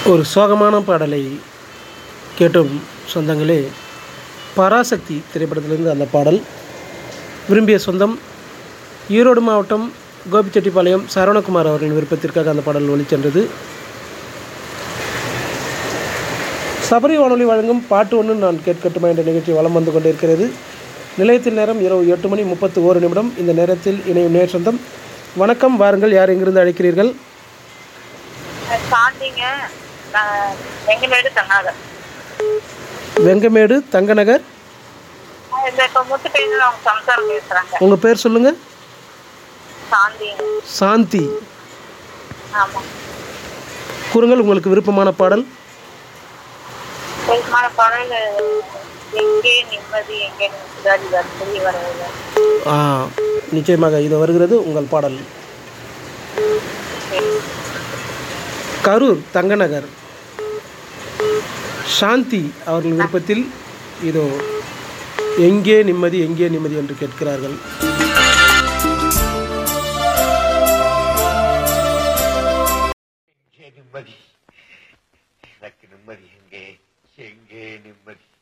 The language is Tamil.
ஒரு சோகமான பாடலை கேட்டோம் சொந்தங்களே பராசக்தி திரைப்படத்திலிருந்து அந்த பாடல் விரும்பிய சொந்தம் ஈரோடு மாவட்டம் கோபிச்செட்டிப்பாளையம் சரவணகுமார் அவர்களின் விருப்பத்திற்காக அந்த பாடல் ஒளிச்சென்றது சபரி வானொலி வழங்கும் பாட்டு ஒன்று நான் கேட்கட்டுமா என்ற நிகழ்ச்சி வலம் வந்து கொண்டிருக்கிறது நிலையத்தில் நேரம் இரவு எட்டு மணி முப்பத்து ஓரு நிமிடம் இந்த நேரத்தில் இணையும் நேர் சொந்தம் வணக்கம் வாருங்கள் யார் எங்கிருந்து அழைக்கிறீர்கள் சாந்திங்க நான் வெங்கமேடு தன்னாகர் வெங்கமேடு தங்கநகர் இந்த இப்போ முத்து பேருந்து அவங்க சம்சாரம் பேசுறாங்க உங்கள் பேர் சொல்லுங்கள் சாந்திங்க சாந்தி ஆமா கூறுங்கள் உங்களுக்கு விருப்பமான பாடல் பெருமான பாடல் எங்கே நிம்மதி எங்கே நிம்மதி சொல்லி வரவில்லை ஆ நிச்சயமாக இது வருகிறது உங்கள் பாடல் கரூர் தங்கநகர் சாந்தி அவர்கள் விருப்பத்தில் இதோ எங்கே நிம்மதி எங்கே நிம்மதி என்று கேட்கிறார்கள் எங்கே நிம்மதி எனக்கு நிம்மதி எங்கே எங்கே நிம்மதி